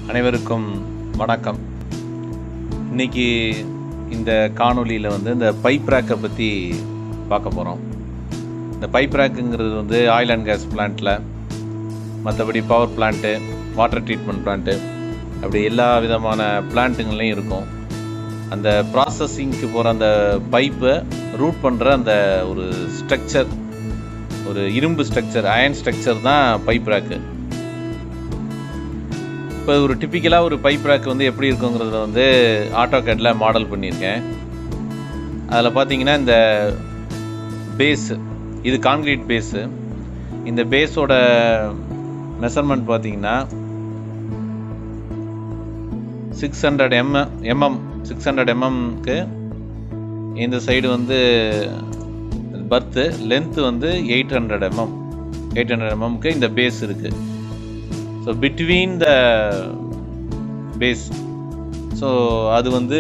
அனைவருக்கும் வணக்கம் இன்னைக்கு இந்த காணொளியில் வந்து இந்த பைப் ரேக்கை பற்றி பார்க்க போகிறோம் இந்த பைப் ரேக்குங்கிறது வந்து ஆயில் அண்ட் கேஸ் பிளான்ட்டில் மற்றபடி power plant water treatment plant அப்படி எல்லா விதமான பிளான்ட்டுங்கள்லையும் இருக்கும் அந்த ப்ராசஸிங்க்கு போகிற அந்த பைப்பை ரூட் பண்ணுற அந்த ஒரு ஸ்ட்ரக்சர் ஒரு இரும்பு ஸ்ட்ரக்சர் அயன் ஸ்ட்ரக்சர் தான் பைப் ரேக்கு இப்போ ஒரு டிப்பிக்கலாக ஒரு பைப் ரேக் வந்து எப்படி இருக்குங்கிறத வந்து ஆட்டோ கேட்டில் மாடல் பண்ணியிருக்கேன் அதில் பார்த்தீங்கன்னா இந்த பேஸு இது கான்கிரீட் பேஸு இந்த பேஸோட மெஷர்மெண்ட் பார்த்தீங்கன்னா six hundred MM MM six hundred எம்எம்க்கு இந்த சைடு வந்து பர்த்து லென்த்து வந்து eight hundred MM eight hundred எம்எம்க்கு இந்த பேஸ் இருக்குது so between the base so அது வந்து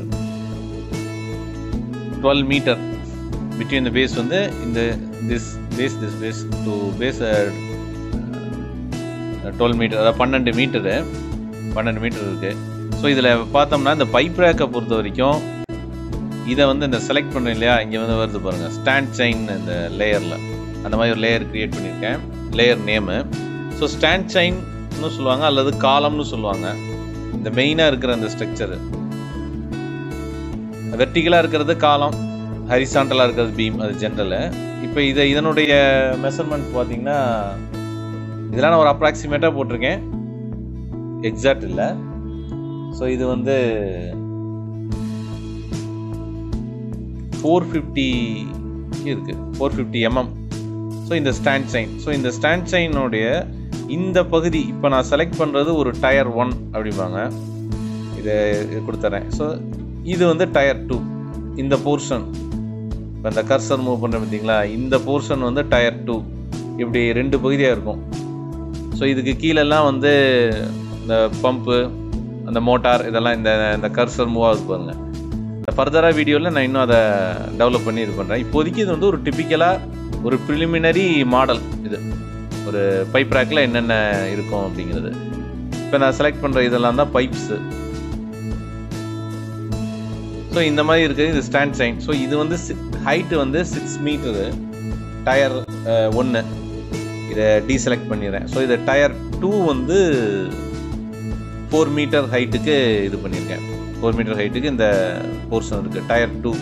twelve metre between the base வந்து இந்த this base this base to base twelve metre அதாவது பன்னெண்டு மீட்டரு பன்னெண்டு மீட்டர் இருக்குது ஸோ இதில் பார்த்தோம்னா இந்த பைப் ரேக்கை பொறுத்த வரைக்கும் இதை வந்து இந்த செலக்ட் பண்ணுறேன் இல்லையா இங்கே வந்து வருது பாருங்கள் ஸ்டாண்ட் செயின் இந்த லேயரில் அந்த மாதிரி ஒரு லேயர் க்ரியேட் பண்ணியிருக்கேன் லேயர் நேமு ஸோ ஸ்டாண்ட் செயின்னு சொல்லுவாங்க அல்லது காலம்னு சொல்லுவாங்க இந்த மெயினாக இருக்கிற அந்த ஸ்ட்ரக்சரு வெர்டிகலாக இருக்கிறது காலம் ஹரிசாண்டலாக இருக்கிறது பீம் அது ஜென்ரலு இப்போ இதை இதனுடைய மெஷர்மெண்ட் பார்த்தீங்கன்னா இதெல்லாம் நான் ஒரு அப்ராக்சிமேட்டாக போட்டிருக்கேன் எக்ஸாக்ட் இல்லை ஸோ இது வந்து ஃபோர் ஃபிஃப்டி இருக்குது ஃபோர் ஃபிஃப்டி எம்எம் ஸோ இந்த ஸ்டாண்ட் சைன் ஸோ இந்த ஸ்டாண்ட் சைனுடைய இந்த பகுதி இப்போ நான் செலக்ட் பண்ணுறது ஒரு டயர் ஒன் அப்படிம்பாங்க இதை கொடுத்துறேன் ஸோ இது வந்து டயர் டூ இந்த போர்ஷன் இப்போ இந்த கர்சர் மூவ் பண்ணுற பார்த்தீங்களா இந்த போர்ஷன் வந்து டயர் டூ இப்படி ரெண்டு பகுதியாக இருக்கும் ஸோ இதுக்கு கீழெல்லாம் வந்து இந்த பம்பு அந்த மோட்டார் இதெல்லாம் இந்த இந்த கர்சர் மூவ் ஆகுது பாருங்க இந்த ஃபர்தராக வீடியோவில் நான் இன்னும் அதை டெவலப் பண்ணி இது பண்ணுறேன் இப்போதைக்கு இது வந்து ஒரு டிப்பிக்கலாக ஒரு ப்ரிலிமினரி மாடல் இது ஒரு பைப் ரேக்கில் என்னென்ன இருக்கும் அப்படிங்கிறது இப்போ நான் செலக்ட் பண்ணுற இதெல்லாம் தான் பைப்ஸு ஸோ இந்த மாதிரி இருக்குது இது ஸ்டாண்ட் சைன் ஸோ இது வந்து ஹைட்டு வந்து சிக்ஸ் மீட்டரு டயர் ஒன்று இதை டீசெலக்ட் பண்ணிடுறேன் ஸோ இதை டயர் டூ வந்து ஃபோர் மீட்டர் ஹைட்டுக்கு இது பண்ணியிருக்கேன் ஃபோர் மீட்டர் ஹைட்டுக்கு இந்த போர்ஷன் இருக்குது டயர் டூ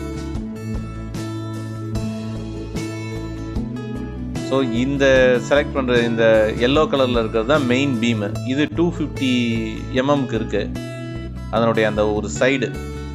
ஸோ இந்த செலக்ட் பண்ணுற இந்த எல்லோ கலரில் இருக்கிறது தான் மெயின் பீமு இது டூ ஃபிஃப்டி எம்எம்க்கு இருக்குது அதனுடைய அந்த ஒரு சைடு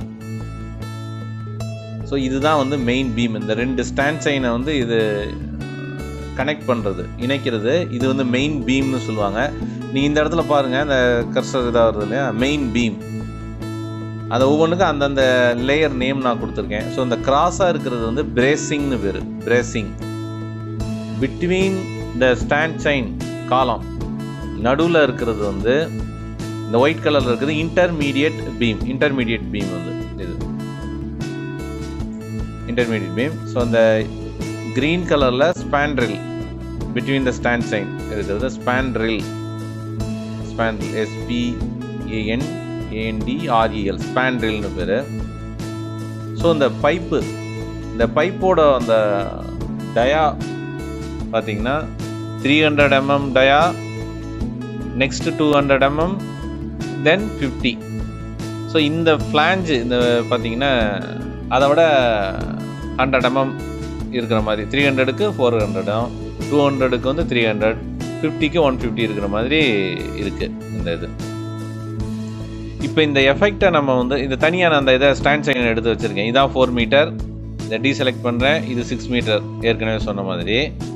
ஸோ இதுதான் வந்து மெயின் பீம் இந்த ரெண்டு ஸ்டாண்ட் சைனை வந்து இது கனெக்ட் பண்ணுறது இணைக்கிறது இது வந்து மெயின் பீம்னு சொல்லுவாங்க நீ இந்த இடத்துல பாருங்கள் இந்த கர்சர் இதாக வருது இல்லையா மெயின் பீம் அதை ஒவ்வொன்றுக்கும் அந்தந்த லேயர் நேம் நான் கொடுத்துருக்கேன் ஸோ இந்த கிராஸாக இருக்கிறது வந்து பிரேசிங்னு பேர் bracing between the stanchion column நடுவில் இருக்கிறது வந்து இந்த ஒயிட் கலரில் இருக்கிறது இன்டர்மீடியட் பீம் இன்டர்மீடியட் பீம் வந்து இது இன்டர்மீடியட் பீம் ஸோ அந்த க்ரீன் கலரில் spandrel between the stanchion இருக்கிறது ஸ்பேண்ட்ரில் ஸ்பேண்ட்ரில் எஸ்பிஏஎன் ஏஎன்டிஆர்இஎல் ஸ்பேண்ட்ரில்னு பேர் ஸோ இந்த பைப்பு இந்த பைப்போட அந்த டயா பார்த்தீங்கன்னா three hundred MM dia next two hundred MM then fifty so இந்த ஃப்ளாஞ்சு இந்த பார்த்தீங்கன்னா அதை விட ஹண்ட்ரட் எம்எம் இருக்கிற மாதிரி த்ரீ ஹண்ட்ரடுக்கு ஃபோர் ஹண்ட்ரடும் டூ ஹண்ட்ரடுக்கு வந்து த்ரீ ஹண்ட்ரட் ஃபிஃப்டிக்கு ஒன் ஃபிஃப்டி இருக்கிற மாதிரி இருக்குது இந்த இது இப்போ இந்த எஃபெக்டை நம்ம வந்து இந்த தனியாக நான் அந்த இதை ஸ்டாண்ட் சைன் எடுத்து வச்சுருக்கேன் இதான் ஃபோர் மீட்டர் இதை டீசெலக்ட் பண்ணுறேன் இது சிக்ஸ் மீட்டர் ஏற்கனவே சொன்ன மாதிரி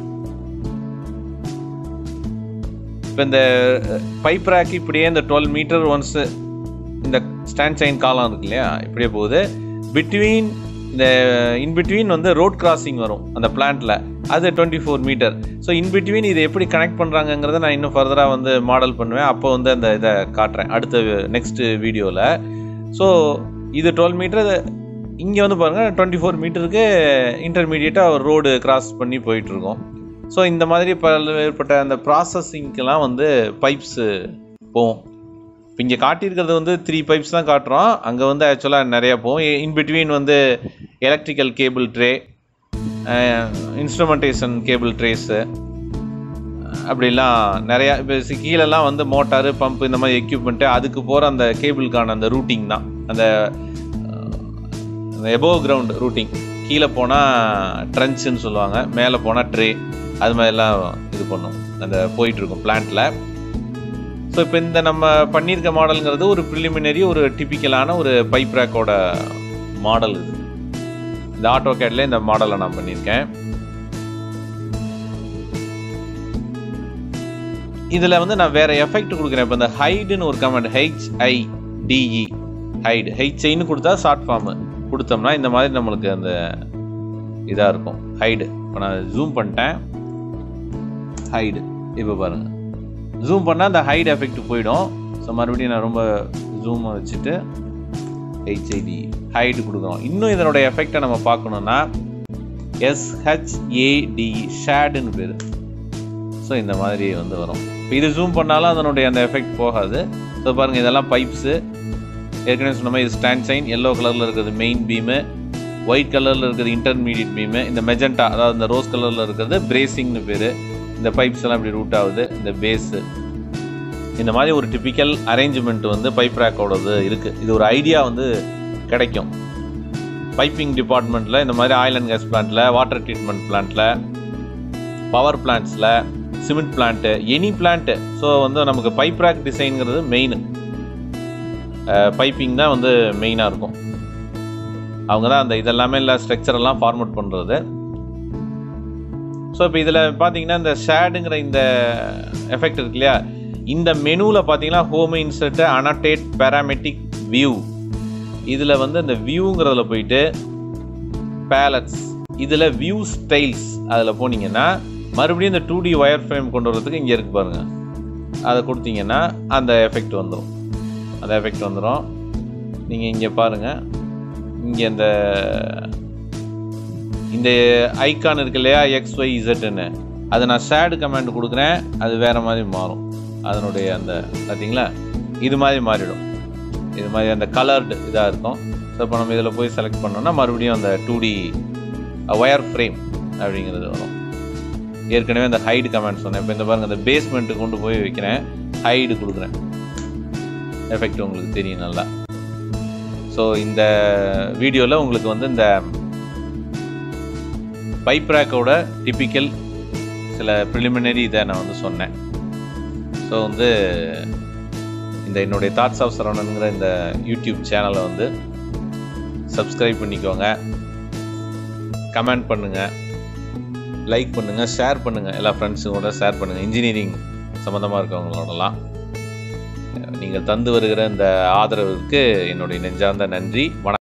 இப்போ இந்த பைப் ரேக் இப்படியே இந்த டுவெல் மீட்டர் ஒன்ஸ் இந்த ஸ்டாண்ட் சைன் காலம் இருக்கு இல்லையா இப்படியே போகுது பிட்வீன் இந்த இன்பிட்வீன் வந்து ரோட் கிராசிங் வரும் அந்த பிளான்ட்டில் அது twenty four metre so in between இதை எப்படி கனெக்ட் பண்ணுறாங்கங்கிறத நான் இன்னும் ஃபர்தராக வந்து மாடல் பண்ணுவேன் அப்போ வந்து அந்த இதை காட்டுறேன் அடுத்த நெக்ஸ்ட் வீடியோவில் ஸோ இது டுவெல் மீட்டர் இங்கே வந்து பாருங்கள் டுவெண்ட்டி ஃபோர் மீட்டருக்கு இன்டர்மீடியட்டாக ஒரு ரோடு கிராஸ் பண்ணி போயிட்டுருக்கோம் ஸோ இந்த மாதிரி பல்வேறுபட்ட அந்த ப்ராசஸிங்க்கெலாம் வந்து பைப்ஸு போகும் இப்போ இங்கே காட்டியிருக்கிறது வந்து த்ரீ பைப்ஸ் தான் காட்டுறோம் அங்கே வந்து ஆக்சுவலாக நிறையா போகும் இன் பிட்வீன் வந்து electrical cable tray instrumentation cable trays அப்படிலாம் நிறையா இப்போ கீழெல்லாம் வந்து மோட்டாரு பம்ப் இந்த மாதிரி எக்யூப்மெண்ட்டு அதுக்கு போகிற அந்த கேபிளுக்கான அந்த ரூட்டிங் தான் அந்த எபோவ் கிரவுண்ட் ரூட்டிங் கீழே போனால் ட்ரென்ச்சுன்னு சொல்லுவாங்க மேலே போனால் ட்ரே அது மாதிரிலாம் இது பண்ணும் அந்த போயிட்டுருக்கும் பிளான்ட்டில் ஸோ இப்போ இந்த நம்ம பண்ணியிருக்க மாடலுங்கிறது ஒரு ப்ரிலிமினரி ஒரு டிப்பிக்கலான ஒரு பைப் ரேக்கோட மாடல் இது இந்த ஆட்டோ கேட்ல இந்த மாடலை நான் பண்ணியிருக்கேன் இதில் வந்து நான் வேற எஃபெக்ட் கொடுக்குறேன் இப்போ இந்த ஹைடுன்னு ஒரு கமெண்ட் ஹெச்ஐ டிஇ ஹைடு ஹெச்ஐன்னு கொடுத்தா ஷார்ட் ஃபார்மு கொடுத்தோம்னா இந்த மாதிரி நம்மளுக்கு அந்த இதாக இருக்கும் ஹைடு இப்போ நான் ஜூம் பண்ணிட்டேன் ஹைடு இப்போ பாருங்கள் ஜூம் பண்ணால் அந்த ஹைட் எஃபெக்ட் போயிடும் ஸோ மறுபடியும் நான் ரொம்ப ஜூம் வச்சுட்டு ஹெச்ஐடி ஹைடு கொடுக்குறோம் இன்னும் இதனோட எஃபெக்டை நம்ம பார்க்கணுன்னா எஸ்ஹெச்ஏடி ஷேடுன்னு பேர் ஸோ இந்த மாதிரி வந்து வரும் இப்போ இது ஜூம் பண்ணாலும் அதனுடைய அந்த எஃபெக்ட் போகாது ஸோ பாருங்கள் இதெல்லாம் பைப்ஸு ஏற்கனவே சொன்ன மாதிரி இது ஸ்டாண்ட் சைன் எல்லோ கலரில் இருக்கிறது மெயின் பீமு ஒயிட் கலரில் இருக்கிறது இன்டர்மீடியட் பீமு இந்த மெஜெண்டா அதாவது இந்த ரோஸ் கலரில் இருக்கிறது பிரேசிங்னு பேர் இந்த பைப்ஸ் எல்லாம் இப்படி ரூட் ஆகுது இந்த பேஸு இந்த மாதிரி ஒரு டிப்பிக்கல் அரேஞ்ச்மெண்ட் வந்து பைப் ரேக்கோடது இருக்குது இது ஒரு ஐடியா வந்து கிடைக்கும் பைப்பிங் டிபார்ட்மெண்ட்டில் இந்த மாதிரி ஆயில் அண்ட் கேஸ் பிளான்ட்டில் வாட்டர் ட்ரீட்மெண்ட் பிளான்ட்டில் பவர் பிளான்ட்ஸில் cement plant any plant so வந்து நமக்கு பைப் ரேக் டிசைனுங்கிறது மெயின் பைப்பிங் தான் வந்து மெயினாக இருக்கும் அவங்க தான் அந்த இதெல்லாமே இல்லை ஸ்ட்ரக்சர் எல்லாம் ஃபார்மேட் பண்ணுறது ஸோ இப்போ இதில் பார்த்தீங்கன்னா இந்த ஷேடுங்கிற இந்த எஃபெக்ட் இருக்கு இல்லையா இந்த மெனுவில் பார்த்தீங்கன்னா home insert annotate parametric view இதில் வந்து இந்த வியூங்கிறதுல போயிட்டு பேலட்ஸ் இதில் வியூ ஸ்டைல்ஸ் அதில் போனீங்கன்னா மறுபடியும் இந்த டூ டி ஒயர் ஃப்ரேம் கொண்டு வரதுக்கு இங்கே இருக்கு பாருங்கள் அதை கொடுத்தீங்கன்னா அந்த எஃபெக்ட் வந்துடும் அந்த எஃபெக்ட் வந்துடும் நீங்கள் இங்கே பாருங்கள் இங்கே இந்த இந்த ஐக்கான் இருக்கு இல்லையா எக்ஸ் ஒய் இசட்டுன்னு அதை நான் ஷேடு கமாண்ட் கொடுக்குறேன் அது வேறு மாதிரி மாறும் அதனுடைய அந்த பார்த்தீங்களா இது மாதிரி மாறிடும் இது மாதிரி அந்த கலர்டு இதாக இருக்கும் ஸோ இப்போ நம்ம இதில் போய் செலக்ட் பண்ணோம்னா மறுபடியும் அந்த டூ டி ஒயர் ஃப்ரேம் அப்படிங்கிறது வரும் ஏற்கனவே அந்த ஹைடு கமெண்ட் சொன்னேன் இப்போ இந்த பாருங்க அந்த பேஸ்மெண்ட்டு கொண்டு போய் வைக்கிறேன் ஹைடு கொடுக்குறேன் எஃபெக்ட் உங்களுக்கு தெரியும் நல்லா ஸோ இந்த வீடியோவில் உங்களுக்கு வந்து இந்த பைப் ரேக்கோட டிப்பிக்கல் சில ப்ரிலிமினரி இதை நான் வந்து சொன்னேன் ஸோ வந்து இந்த என்னுடைய தாட்ஸ் ஆஃப் சரவணனுங்கிற இந்த யூடியூப் சேனலை வந்து சப்ஸ்கிரைப் பண்ணிக்கோங்க கமெண்ட் பண்ணுங்கள் லைக் பண்ணுங்கள் ஷேர் பண்ணுங்கள் எல்லா ஃப்ரெண்ட்ஸுங்களோட ஷேர் பண்ணுங்கள் இன்ஜினியரிங் சம்மந்தமாக இருக்கவங்களோடலாம் நீங்கள் தந்து வருகிற இந்த ஆதரவுக்கு என்னுடைய நெஞ்சார்ந்த நன்றி வணக்கம்